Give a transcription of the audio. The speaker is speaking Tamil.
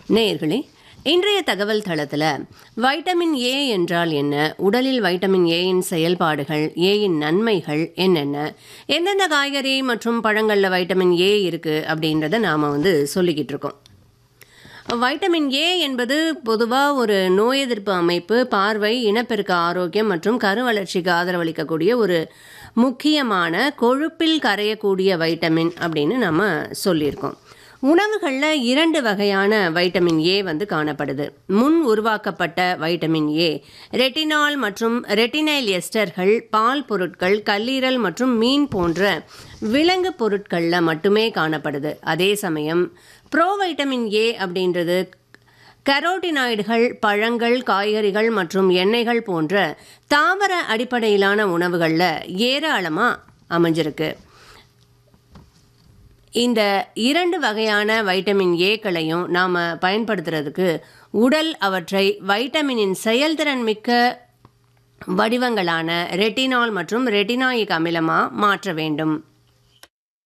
நேயர்களே இன்றைய தகவல் தளத்தில் வைட்டமின் ஏ என்றால் என்ன உடலில் வைட்டமின் ஏயின் செயல்பாடுகள் ஏயின் நன்மைகள் என்னென்ன எந்தெந்த காய்கறி மற்றும் பழங்களில் வைட்டமின் ஏ இருக்குது அப்படின்றத நாம் வந்து சொல்லிக்கிட்டு இருக்கோம் வைட்டமின் ஏ என்பது பொதுவாக ஒரு நோய் எதிர்ப்பு அமைப்பு பார்வை இனப்பெருக்க ஆரோக்கியம் மற்றும் கரு வளர்ச்சிக்கு ஆதரவளிக்கக்கூடிய ஒரு முக்கியமான கொழுப்பில் கரையக்கூடிய வைட்டமின் அப்படின்னு நம்ம சொல்லியிருக்கோம் உணவுகளில் இரண்டு வகையான வைட்டமின் ஏ வந்து காணப்படுது முன் உருவாக்கப்பட்ட வைட்டமின் ஏ ரெட்டினால் மற்றும் ரெட்டினைல் எஸ்டர்கள் பால் பொருட்கள் கல்லீரல் மற்றும் மீன் போன்ற விலங்கு பொருட்களில் மட்டுமே காணப்படுது அதே சமயம் ப்ரோ வைட்டமின் ஏ அப்படின்றது கரோட்டினாய்டுகள் பழங்கள் காய்கறிகள் மற்றும் எண்ணெய்கள் போன்ற தாவர அடிப்படையிலான உணவுகளில் ஏராளமாக அமைஞ்சிருக்கு இந்த இரண்டு வகையான வைட்டமின் ஏக்களையும் நாம் பயன்படுத்துறதுக்கு உடல் அவற்றை வைட்டமினின் செயல்திறன் மிக்க வடிவங்களான ரெட்டினால் மற்றும் ரெட்டினாயிக் அமிலமாக மாற்ற வேண்டும்